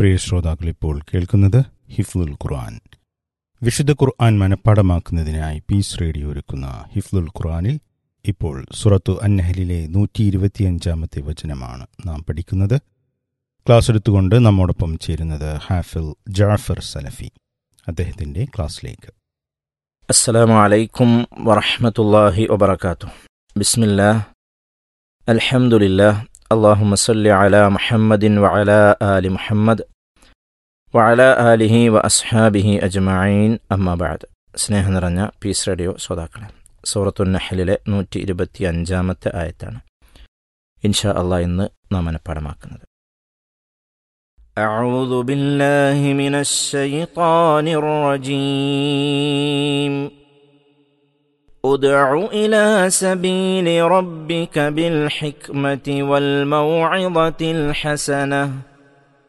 പ്രിയ ശ്രോതാക്കൾ ഇപ്പോൾ കേൾക്കുന്നത് ഹിഫ്ലുൽ ഖുർആൻ വിശുദ്ധ ഖുർആൻ മനഃപ്പാടമാക്കുന്നതിനായി പീസ് റേഡിയോ ഒരുക്കുന്ന ഹിഫ്ലുൽ ഖുർആനിൽ ഇപ്പോൾ സുറത്തു അന്നഹലിലെ നൂറ്റി ഇരുപത്തിയഞ്ചാമത്തെ വചനമാണ് നാം പഠിക്കുന്നത് ക്ലാസ് എടുത്തുകൊണ്ട് നമ്മോടൊപ്പം ചേരുന്നത് ഹാഫിൽ ജാഫർ സലഫി അദ്ദേഹത്തിന്റെ ക്ലാസ്സിലേക്ക് السلام عليكم ورحمة الله وبركاته بسم الله الحمد لله اللهم صل على محمد وعلى آل محمد وعلى آله وأصحابه أجمعين أما بعد സ്നേഹം നിറഞ്ഞ പീസ് റേഡിയോ ശ്രോതാക്കളെ സൂറത്തു നഹലിലെ നൂറ്റി ഇരുപത്തി അഞ്ചാമത്തെ ആയത്താണ് ഇൻഷാ അള്ളാ ഇന്ന് നാം മനഃപ്പാടമാക്കുന്നത് أعوذ بالله من الشيطان الرجيم ادع إلى سبيل ربك بالحكمة والموعظة الحسنة